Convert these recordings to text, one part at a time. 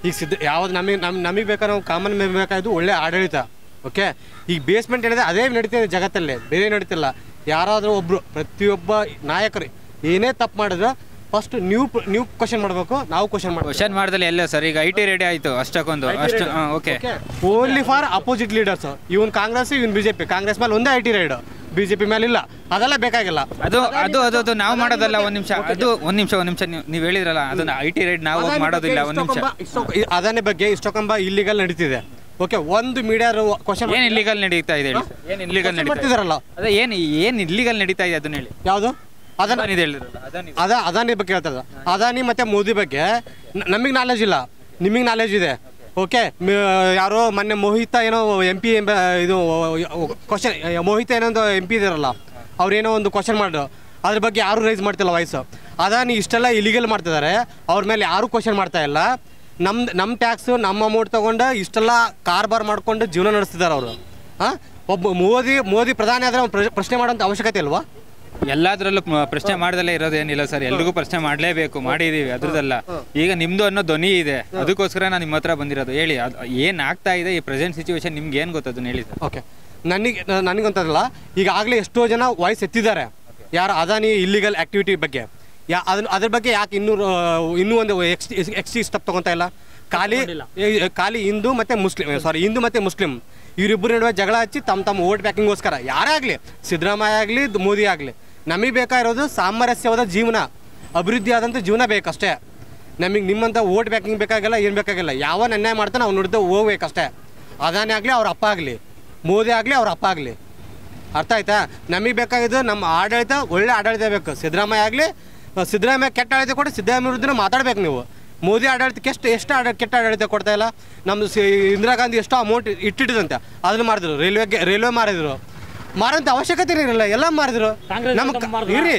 ಈಗ ಸಿದ್ಧ ಯಾವ್ದು ನಮಗೆ ನಮ್ ನಮಗೆ ಬೇಕಾದ್ರೆ ನಾವು ಕಾಮನ್ ಬೇಕಾದ್ದು ಒಳ್ಳೆ ಆಡಳಿತ ಓಕೆ ಈಗ ಬೇಸ್ಮೆಂಟ್ ಏನಿದೆ ಅದೇ ನಡೀತಿದೆ ಜಗತ್ತಲ್ಲಿ ಬೇರೆ ನಡೀತಿಲ್ಲ ಯಾರಾದರೂ ಒಬ್ರು ಪ್ರತಿಯೊಬ್ಬ ನಾಯಕರು ಏನೇ ತಪ್ಪು ಮಾಡಿದ್ರೆ ಫಸ್ಟ್ ನೀವು ನೀವು ಕ್ವಶನ್ ಮಾಡಬೇಕು ನಾವು ಕ್ವಶನ್ ಮಾಡಬೇಕು ಕ್ವಶನ್ ಮಾಡ್ದಲ್ಲಿ ಎಲ್ಲ ಸರ್ ಈಗ ಐ ಟಿ ರೆಡಿ ಆಯಿತು ಅಷ್ಟಕ್ಕೊಂದು ಅಷ್ಟು okay only for opposite leaders even Congress even BJP Congress ಮೇಲೆ ಒಂದೇ ಐ ಟಿ ರೈಡ್ ಬಿಜೆಪಿ ಮೇಲೆ ಇಲ್ಲ ಅದೆಲ್ಲ ಬೇಕಾಗಿಲ್ಲ ಅದು ಅದು ಅದು ಅದು ನಾವು ಮಾಡೋದಲ್ಲ ಒಂದು ನಿಮಿಷ ಅದು ಒಂದು ನಿಮಿಷ ಒಂದು ನಿಮಿಷ ನೀವು ನೀವು ಹೇಳಿದ್ರಲ್ಲ ಅದನ್ನ ಐ ಟಿ ರೇಟ್ ನಾವು ಅದಾನಿ ಮಾಡೋದಿಲ್ಲ ಬಗ್ಗೆ ಒಂದು ನಿಮಿಷ ಇಷ್ಟೊಂಬ- ಇಷ್ಟೊ- ಈ ಅದಾನಿ ಬಗ್ಗೆ ಇಷ್ಟೊಂಬ ಇಲ್ಲಿಗಲ್ ನಡೀತಿದೆ ಓಕೆ ಒಂದು ಮೀಡಿಯಾ ಕ್ವಶನ್ ಏನು ಇಲ್ಲಿಗಲ್ ನಡೀತಾ ಇದೆ ಹೇಳಿ ಏನು ಇಲ್ಲಿಗಲ್ ನಡೀತಾ ಇದೆ ಮಾಡ್ತಿದಾರಲ್ಲ ಅದೇ ಏನು ಏನು ಇಲ್ಲಿಗಲ್ ನಡೀತಾ ಇದೆ ಅದನ್ನ ಹೇಳಿ ಯಾವುದು ಅದನ್ನ ಅದಾನಿ ಹೇಳಿದ್ರಲ್ಲ ಅದಾನಿ ಅದ ಅದಾನಿ ಬಗ್ಗೆ ಹೇಳ್ತದ ಅದಾನಿ ಮತ್ತೆ ಮೋದಿ ಬಗ್ಗೆ ನಮಗೆ ನಾಲೆಜ್ ಇಲ್ಲ ನಿಮಗೆ ನಾಲೆಜ್ ಇದೆ ಓಕೆ ಯಾರೋ ಮೊನ್ನೆ ಮೋಹಿತ ಏನೋ ಎಂ ಪಿ ಇದು ಕ್ವಶನ್ ಮೋಹಿತ ಏನೋ ಒಂದು ಎಂ ಪಿ ಇದಾರಲ್ಲ ಅವ್ರೇನೋ ಒಂದು ಕ್ವಶನ್ ಮಾಡಿದ್ರು ಅದ್ರ ಬಗ್ಗೆ ಯಾರು ರೈಸ್ ಮಾಡ್ತಿಲ್ಲ ವಾಯ್ಸು ಅದಾನಿ ಇಷ್ಟೆಲ್ಲ ಇಲಿಗಲ್ ಮಾಡ್ತಿದ್ದಾರೆ ಅವ್ರ ಮೇಲೆ ಯಾರು ಕ್ವಶನ್ ಮಾಡ್ತಾ ಇಲ್ಲ ನಮ್ಮ ನಮ್ಮ ಟ್ಯಾಕ್ಸು ನಮ್ಮ ಅಮೌಂಟ್ ತೊಗೊಂಡು ಇಷ್ಟೆಲ್ಲ ಕಾರ್ಬಾರ್ ಮಾಡ್ಕೊಂಡು ಜೀವನ ನಡೆಸ್ತಿದ್ದಾರೆ ಅವರು ಹಾಂ ಒಬ್ಬ ಮೋದಿ ಮೋದಿ ಪ್ರಧಾನಿ ಆದರೆ ಅವ್ನು ಪ್ರ- ಪ್ರಶ್ನೆ ಮಾಡೋಂಥ ಅವಶ್ಯಕತೆ ಇಲ್ವಾ ಎಲ್ಲಾದ್ರಲ್ಲೂ ಮ- ಪ್ರಶ್ನೆ ಮಾಡ್ದಲ್ಲೇ ಇರೋದೇನಿಲ್ಲ ಸರ್ ಎಲ್ರಿಗೂ ಪ್ರಶ್ನೆ ಮಾಡಲೇಬೇಕು ಮಾಡಿದೀವಿ ಅದ್ರದ್ದಲ್ಲ ಈಗ ನಿಮ್ದು ಅನ್ನೋ ಧ್ವನಿ ಇದೆ ಅದಕ್ಕೋಸ್ಕರ ನಾನು ನಿಮ್ಮ ಹತ್ರ ಬಂದಿರೋದು ಹೇಳಿ ಅದು ಏನ್ ಆಗ್ತಾ ಇದೆ ಈ ಪ್ರೆಸೆಂಟ್ ಸಿಚುವೇಶನ್ ನಿಮ್ಗೆ ಏನ್ ಗೊತ್ತದನ್ನ ಹೇಳಿ ಸರ್ ಓಕೆ ನನಗೆ ನನಗಂತಲ್ಲ ಈಗಾಗಲೇ ಎಷ್ಟೋ ಜನ ವಾಯ್ಸ್ ಎತ್ತಿದ್ದಾರೆ ಯಾರು ಅದಾನಿ ಇಲ್ಲಿಗಲ್ ಆಕ್ಟಿವಿಟಿ ಬಗ್ಗೆ ಯಾ ಅದನ್ನ ಅದ್ರ ಬಗ್ಗೆ ಯಾಕೆ ಇನ್ನೂ ಇನ್ನೂ ಒಂದು ಎಕ್ಸ್ ಎಕ್ಸ್ ಸ್ಟೆಪ್ ತಗೊಂತಾ ಇಲ್ಲ ಖಾಲಿ ಏ- ಖಾಲಿ ಹಿಂದೂ ಮತ್ತು ಮುಸ್ಲಿಂ ಸಾರಿ ಹಿಂದೂ ಮತ್ತು ಮುಸ್ಲಿಂ ಇವರಿಬ್ಬರ ನಡುವೆ ಜಗಳ ಹಚ್ಚಿ ತಮ್ಮ ತಮ್ಮ ಓಟ್ ಬ್ಯಾಕಿಂಗ್ಗೋಸ್ಕರ ಯಾರೇ ಆಗಲಿ ಸಿದ್ದರಾಮಯ್ಯ ಆಗಲಿ ಮೋದಿ ಆಗಲಿ ನಮಗೆ ಬೇಕಾಗಿರೋದು ಸಾಮರಸ್ಯವಾದ ಜೀವನ ಅಭಿವೃದ್ಧಿ ಆದಂಥ ಜೀವನ ಬೇಕಷ್ಟೇ ನಮಗೆ ನಿಮ್ಮಂಥ ಓಟ್ ಬ್ಯಾಕಿಂಗ್ ಬೇಕಾಗಿಲ್ಲ ಏನು ಬೇಕಾಗಿಲ್ಲ ಯಾವ ಅನ್ಯಾಯ ಮಾಡ್ತಾನೆ ಅವ್ನು ನೋಡಿದ ಹೋಗ್ಬೇಕಷ್ಟೇ ಅದಾನಿ ಆಗಲಿ ಅವ್ರ ಅಪ್ಪ ಆಗಲಿ ಮೋದಿ ಆಗಲಿ ಅವ್ರ ಅಪ್ಪ ಆಗಲಿ ಅರ್ಥ ಆಯ್ತಾ ನಮಗೆ ಬೇಕಾಗಿದ್ದು ನಮ್ಮ ಆಡಳಿತ ಒಳ್ಳೆ ಆಡಳಿತ ಬೇಕು ಸಿದ್ದರಾಮಯ್ಯ ಆಗಲಿ ಸಿದ್ದರಾಮಯ್ಯ ಕೆಟ್ಟ ಆಡಳಿತ ಕೊಟ್ಟು ಸಿದ್ದರಾಮಯ್ಯ ವಿರುದ್ಧನೇ ಮಾತಾಡ್ಬೇಕು ನೀವು ಮೋದಿ ಆಡಳಿತಕ್ಕೆ ಎಷ್ಟು ಎಷ್ಟು ಆಡ ಕೆಟ್ಟ ಆಡಳಿತ ಕೊಡ್ತಾ ಇಲ್ಲ ನಮ್ಮದು ಸಿ ಇಂದಿರಾ ಗಾಂಧಿ ಎಷ್ಟೋ ಅಮೌಂಟ್ ಇಟ್ಟಿಟ್ಟಿದಂತೆ ಅದನ್ನು ಮಾಡಿದ್ರು ರೈಲ್ವೆಗೆ ರೈಲ್ವೆ ಮಾರಿದ್ರು ಮಾರೋಂಥ ಅವಶ್ಯಕತೆ ಇರಲಿಲ್ಲ ಎಲ್ಲ ಮಾರಿದ್ರು ನಮ್ಮ ಇರಿ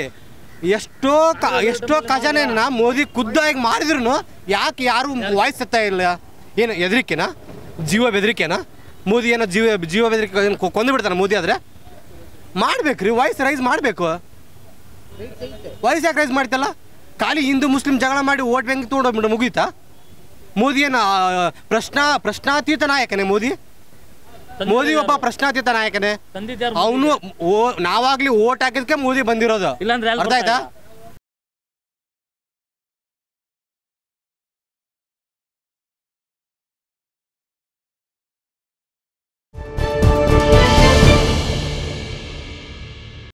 ಎಷ್ಟೋ ಕ ಎಷ್ಟೋ ಖಜಾನೆನ ಮೋದಿ ಖುದ್ದಾಗಿ ಮಾರಿದ್ರು ಯಾಕೆ ಯಾರು ವಾಯ್ಸ್ ಎತ್ತಾ ಇಲ್ಲ ಏನು ಹೆದರಿಕೆನಾ ಜೀವ ಬೆದರಿಕೆನಾ ಮೋದಿ ಏನೋ ಜೀವ ಜೀವ ಬೆದರಿಕೆ ಏನು ಕೊ- ಕೊಂದು ಬಿಡ್ತಾನೆ ಮೋದಿ ಆದರೆ ಮಾಡ್ಬೇಕ್ರಿ ವಾಯ್ಸ್ ರೈಸ್ ಮಾಡಬೇಕು ವಾಯ್ಸ್ ಯಾಕೆ ರೈಸ್ ಮಾಡ್ತಲ್ಲ ಖಾಲಿ ಹಿಂದೂ ಮುಸ್ಲಿಂ ಜಗಳ ಮಾಡಿ ಓಟ್ ಬ್ಯಾಂಕ್ ತೊಗೊಂಡೋಗ್ಬಿಟ್ಟು ಮುಗೀತಾ ಮೋದಿ ಏನು ಆ, ಪ್ರಶ್ನಾ ಪ್ರಶ್ನಾತೀತ ನಾಯಕನೇ ಮೋದಿ ಮೋದಿ ಒಬ್ಬ ಪ್ರಶ್ನಾತೀತ ನಾಯಕನೇ ತಂದಿದ್ಯಾರು ಅವನು ನಾವಾಗ್ಲಿ ಓಟ್ ಹಾಕಿದ್ಕೆ ಮೋದಿ ಬಂದಿರೋದು ಇಲ್ಲಾಂದ್ರೆ ಎಲ್ಲಿ ಅರ್ಥ ಆಯ್ತಾ ಬರ್ತಾ